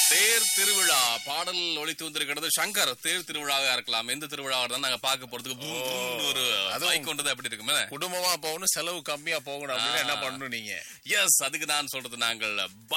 தேர் திருவிழா பாடல் ஒழித்து வந்திருக்கிறது சங்கர் தேர் திருவிழாவா இருக்கலாம் எந்த திருவிழாவா இருந்தாலும் நாங்க பார்க்க போறதுக்கு பூம் பூம்னு ஒரு அதுவும் பைக் கொண்டது அப்படி இருக்குமே குடும்பமா போகணும் செலவு கம்மியா போகணும் அப்படின்னு என்ன பண்ணணும் நீங்க எஸ் அதுக்கு நான் சொல்றது நாங்கள்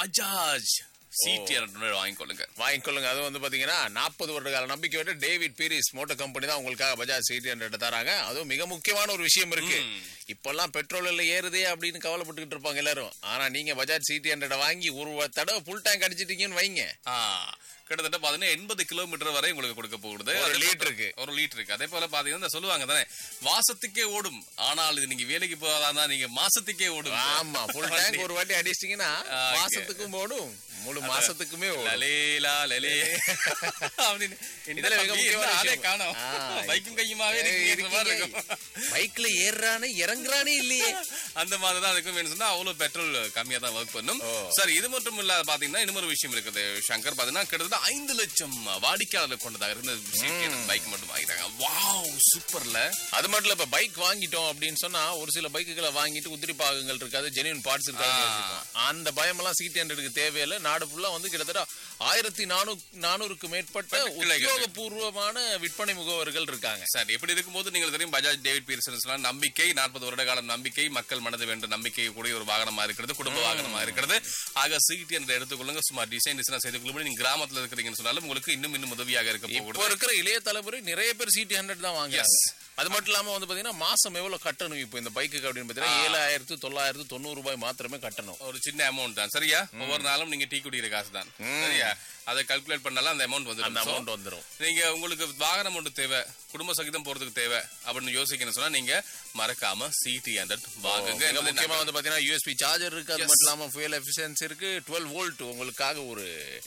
பஜாஜ் சிடி வாங்கிக்கொள்ளுங்க வாங்கிக்கொள்ளுங்க அது வந்து பாத்தீங்கன்னா நாற்பது வருட கால நம்பிக்கை விட்டு டேவிட் பீரிஸ் மோட்டர் கம்பெனி தான் உங்களுக்காக பஜாஜ் எயிட் ஹண்ட்ரட் தராங்க அதுவும் மிக முக்கியமான ஒரு விஷயம் இருக்கு இப்பெல்லாம் பெட்ரோல் எல்லாம் ஏறுதே அப்படின்னு கவலைப்பட்டுக்கிட்டு இருப்பாங்க எல்லாரும் ஆனா நீங்க பஜாஜ் சிடி ஹண்ட்ரட் வாங்கி ஒரு தடவை ஃபுல் டேங்க் அடிச்சிட்டீங்கன்னு வைங்க ஆ, கிட்டத்தட்ட பாத்தீங்கன்னா எண்பது கிலோமீட்டர் வரை உங்களுக்கு கொடுக்க போகுது ஒரு அதே போல- லிட்டருக்கு. ஒரு லிட்டருக்கு அதே போல பாத்தீங்கன்னா இந்த சொல்லுவாங்க தானே வாசத்துக்கே ஓடும் ஆனால் இது நீங்க வேலைக்கு போகாதான் நீங்க மாசத்துக்கே ஓடும் ஆமா ஃபுல் டேங்க் ஒரு வாட்டி அடிச்சிட்டீங்கன்னா ஆ, okay. மாசத்துக்கும் ஓடும் முழு மாசத்துக்குமே ஓடும் லலேலா லலே அப்படின்னு இதுல மிக முக்கியமான ஆளே விஷயம். காணோம் ஆ. பைக்கும் கையுமாவே இருக்கிற மாதிரி இருக்கும் பைக்ல ஏறானே இறங்குறானே இல்லையே அந்த மாதிரி தான் இருக்கும் வேணும் சொன்னா அவ்வளவு பெட்ரோல் கம்மியா தான் ஒர்க் பண்ணும் ஓ. சரி இது மட்டும் இல்லாத பாத்தீங்கன்னா இன்னொரு விஷயம் இருக்குது சங்கர் பாத்தீங்கன்னா கிட்டத்தட்ட ஐந்து லட்சம் வாடிக்கையாளர் கொண்டதாக இருந்த பைக் மட்டும் வாங்கிட்டாங்க வாவ் சூப்பர்ல அது மட்டும் இல்ல இப்ப பைக் வாங்கிட்டோம் அப்படின்னு சொன்னா ஒரு சில பைக்குகளை வாங்கிட்டு உதிரி பாகங்கள் இருக்காது ஜெனியூன் பார்ட்ஸ் இருக்காது யோசிப்போம். அந்த பயம் எல்லாம் சிடி ஹண்ட்ரடுக்கு தேவையில்லை நாடு ஃபுல்லா வந்து கிட்டத்தட்ட ஆயிரத்தி நானூறு நானூறுக்கு மேற்பட்ட கிளைகள். உத்தியோகபூர்வமான விற்பனை முகவர்கள் இருக்காங்க சரி இப்படி இருக்கும்போது நீங்கள் தெரியும் பஜாஜ் டேவிட் பீர்சன் நம்பிக்கை நாற்பது வருட காலம் நம்பிக்கை மக்கள் மனது வென்ற நம்பிக்கை கூடிய ஒரு வாகனமா இருக்கிறது குடும்ப வாகனமா இருக்கிறது ஆக சிடி என்ற எடுத்துக்கொள்ளுங்க சும்மா டிசைன் டிசைன் செய்து கொள்ளும்போது நீங்க கிராமத்துல இருக்கிறீங்கன்னு சொன்னாலும் உங்களுக்கு இன்னும் இன்னும் உதவியாக இருக்க இப்போ போகுது இருக்கிற இளைய தலைமுறை நிறைய பேர் சிடி ஹண்ட்ரட் தான் வாங்குறாங்க அது மட்டும் இல்லாம வந்து பாத்தீங்கன்னா மாசம் எவ்வளவு கட்டணும் இப்போ இந்த பைக்குக்கு அப்படின்னு பாத்தீங்கன்னா ஏழாயிரத்து தொள்ளாயிரத்து தொண்ணூறு ரூபாய் மாத்திரமே கட்டணும் ஒரு சின்ன அமௌண்ட் தான் சரியா ஒவ்வொரு நாளும் நீங்க டீ குடிக்கிற காசு தான் சரியா அதை கல்குலேட் பண்ணாலும் அந்த அமௌண்ட் அந்த வந்து அமௌண்ட் வந்துரும் நீங்க உங்களுக்கு வாகனம் ஒன்று தேவை குடும்ப சகிதம் போறதுக்கு தேவை அப்படின்னு யோசிக்கணும் சொன்னா நீங்க மறக்காம சிடி ஹண்ட்ரட் வாங்குங்க மிக என்பதை முக்கியமா வந்து பாத்தீங்கன்னா யூஎஸ்பி சார்ஜர் இருக்கு அது மட்டும் இல்லாம fuel எஃபிஷியன்சி இருக்கு 12 வோல்ட் உங்களுக்காக ஒரு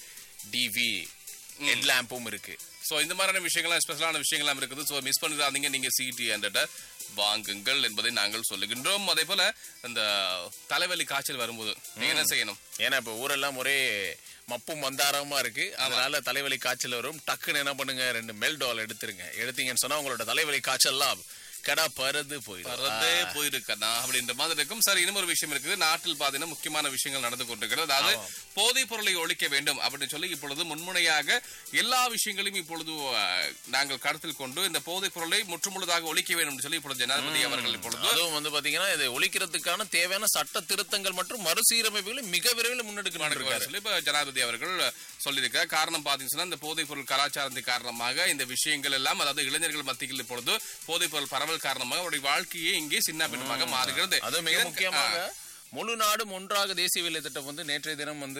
டிவி ஹெட் லேம்பும் இருக்கு சோ இந்த மாதிரியான விஷயங்கள்லாம் ஸ்பெஷலான விஷயங்கள்லாம் இருக்குது சோ மிஸ் பண்ணிடாதீங்க நீங்க சிடி ஹண்ட்ரட் வாங்குங்கள் என்பதை நாங்கள் சொல்லுகின்றோம் அதே போல இந்த தலைவலி காய்ச்சல் வரும்போது நீங்க என்ன செய்யணும் ஏன்னா இப்ப ஊரெல்லாம் ஒரே மப்பும் மந்தாரமா இருக்கு அதனால தலைவலி காய்ச்சல் வரும் டக்குன்னு என்ன பண்ணுங்க ரெண்டு மெல்டால் எடுத்துருங்க எடுத்தீங்கன்னு சொன்னா உங்களோட தலைவலி காய்ச்சல்லாம் கடா பறந்து போயிடும் பறந்தே போயிருக்கா அப்படின்ற மாதிரி இருக்கும் சரி இன்னும் ஒரு விஷயம் இருக்குது நாட்டில் பாத்தீங்கன்னா முக்கியமான விஷயங்கள் நடந்து கொண்டிருக்கிறது அதாவது போதைப் பொருளை ஒழிக்க வேண்டும் அப்படின்னு சொல்லி இப்பொழுது முன்முனையாக எல்லா விஷயங்களையும் இப்பொழுது அஹ், நாங்கள் கருத்தில் கொண்டு இந்த போதைப் பொருளை முற்றுமுழுதாக ஒழிக்க வேண்டும் என்று சொல்லி இப்பொழுது ஜனாதிபதி அவர்கள் இப்பொழுது அதுவும் வந்து பாத்தீங்கன்னா இதை ஒழிக்கிறதுக்கான தேவையான சட்ட திருத்தங்கள் மற்றும் மறுசீரமைப்புகளை மிக விரைவில் முன்னெடுக்கணும் இருக்காரு சொல்லி இப்ப ஜனாதிபதி அவர்கள் சொல்லியிருக்கார் காரணம் பாத்தீங்கன்னா இந்த போதைப் பொருள் கலாச்சாரத்தின் காரணமாக இந்த விஷயங்கள் எல்லாம் அதாவது இளைஞர்கள் மத்தியில் இப்பொழுது போதைப் பொருள் பரவல் காரணமாக அவருடைய வாழ்க்கையே இங்கே சின்ன பின்னமாக மாறுகிறது அது மிக இதற்கு- முக்கியமாக முழு நாடும் ஒன்றாக தேசிய வேலை திட்டம் வந்து நேற்றைய தினம் வந்து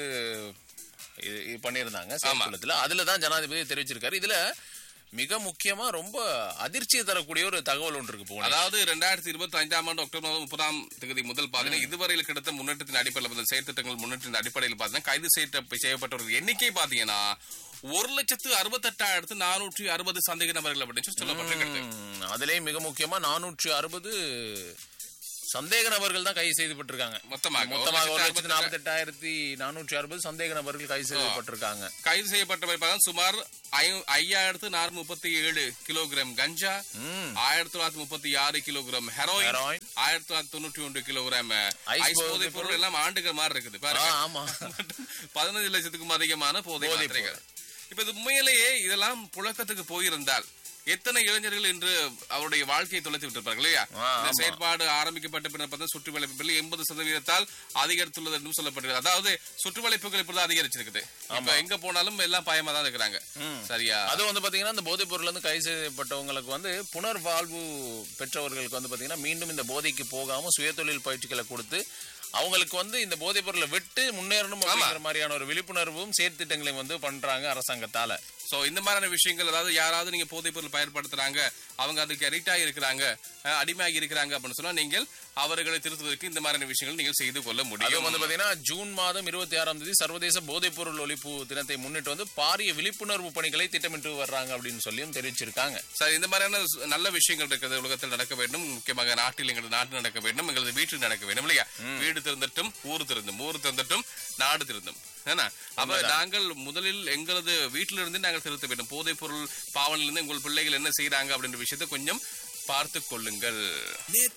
இது இது பண்ணியிருந்தாங்க செயற்குழுத்துல அதுல தான் ஜனாதிபதி தெரிவிச்சிருக்காரு இதுல மிக முக்கியமா ரொம்ப அதிர்ச்சியை தரக்கூடிய ஒரு தகவல் ஒன்று இருக்கு போன அதாவது ரெண்டாயிரத்தி இருபத்தி ஐந்தாம் ஆண்டு அக்டோபர் மாதம் முப்பதாம் தேதி முதல் பாத்தீங்கன்னா இதுவரையில் கிடைத்த முன்னேற்றத்தின் அடிப்படையில் வந்து செயற்திட்டங்கள் முன்னேற்றத்தின் அடிப்படையில் பாத்தீங்கன்னா கைது செய்யப்பட்ட செய்யப்பட்டவர்கள் எண்ணிக்கை பாத்தீங்கன்னா ஒரு லட்சத்து அறுபத்தெட்டாயிரத்து நானூற்றி அறுபது சந்தேக நபர்கள் அப்படின்னு சொல்லி சொல்லப்பட்டிருக்கிறது ம், அதுலயும் மிக முக்கியமா நானூற்றி அறுபது சந்தேக நபர்கள் தான் கைது செய்யப்பட்டிருக்காங்க மொத்தமாக மொத்தமாக ஒரு லட்சத்து லட்சத்து நாற்பத்தி எட்டாயிரத்தி நானூற்றி அறுபது சந்தேக நபர்கள் கைது செய்யப்பட்டிருக்காங்க கைது செய்யப்பட்டவை பார்த்தா சுமார் ஐ- ஐயாயிரத்து நானூறு முப்பத்தி ஏழு கிலோகிராம் கஞ்சா ம். ஆயிரத்தி தொள்ளாயிரத்தி முப்பத்தி ஆறு கிலோகிராம் ஹெரோயின் Heroin. ஆயிரத்தி தொள்ளாயிரத்தி தொண்ணூற்றி ஒன்று கிலோகிராம் ஐஸ் ஐஸ் போதைப் போதைப் பொருள் எல்லாம் ஆண்டுகள் மாதிரி இருக்குது ஆ, பாருங்க ஆமா பதினஞ்சு லட்சத்துக்கும் அதிகமான போதை போதைப் மாத்திரைகள் இப்ப இது உண்மையிலேயே இதெல்லாம் புழக்கத்துக்கு போயிருந்தால் எத்தனை இளைஞர்கள் இன்று அவருடைய வாழ்க்கையை தொலைத்து விட்டிருப்பார்கள் இல்லையா ஆ, இந்த ஆமா. செயற்பாடு ஆரம்பிக்கப்பட்ட பின்னர் பார்த்தா சுற்று வளைப்புகள் எண்பது சதவீதத்தால் அதிகரித்துள்ளது என்றும் சொல்லப்படுகிறது அதாவது சுற்று வளைப்புகள் இப்படிதான் அதிகரிச்சிருக்குது இப்ப எங்க போனாலும் எல்லாம் பயமா தான் இருக்கிறாங்க சரியா அது வந்து பாத்தீங்கன்னா இந்த போதைப் பொருள் வந்து கைது செய்யப்பட்டவங்களுக்கு வந்து புனர்வாழ்வு பெற்றவர்களுக்கு வந்து பாத்தீங்கன்னா மீண்டும் இந்த போதைக்கு போகாம சுயதொழில் பயிற்சிகளை கொடுத்து அவங்களுக்கு வந்து இந்த போதைப் பொருளை விட்டு முன்னேறணும் அப்படிங்கிற மாதிரியான ஒரு விழிப்புணர்வும் செயற்திட்டங்களையும் வந்து பண்றாங்க அரசாங்கத்தால சோ இந்த மாதிரியான விஷயங்கள் அதாவது யாராவது நீங்க போதைப் பொருள் பயன்படுத்துறாங்க அவங்க அதுக்கு அடிக்ட் ஆகி இருக்கிறாங்க அஹ், அடிமையாகி இருக்கிறாங்க அப்படின்னு சொன்னா நீங்கள் அவர்களை திருத்துவதற்கு இந்த மாதிரியான விஷயங்கள் நீங்கள் செய்து கொள்ள அதுவும் முடியும் வந்து பாத்தீங்கன்னா ஜூன் மாதம் இருபத்தி ஆறாம் தேதி சர்வதேச போதைப் பொருள் ஒழிப்பு தினத்தை முன்னிட்டு வந்து பாரிய விழிப்புணர்வு பணிகளை திட்டமிட்டு வர்றாங்க அப்படின்னு சொல்லியும் தெரிவிச்சிருக்காங்க சரி இந்த மாதிரியான சு- நல்ல விஷயங்கள் இருக்கிறது உலகத்தில் நடக்க வேண்டும் முக்கியமாக நாட்டில் எங்களது நாட்டில் நடக்க வேண்டும் எங்களது வீட்டில் நடக்க வேண்டும் இல்லையா வீடு திறந்தட்டும் ஊர் திறந்தும் ஊர் திறந்தட்டும் நாடு திருந்தும் ஏன்னா அப்ப நாங்கள் முதலில் எங்களது வீட்டிலிருந்து நாங்கள் திருத்த வேண்டும் போதைப் பொருள் பாவனிலிருந்து உங்கள் பிள்ளைகள் என்ன செய்யறாங்க அப்படின்ற விஷயத்தை கொஞ்சம் பார்த்து கொள்ளுங்கள்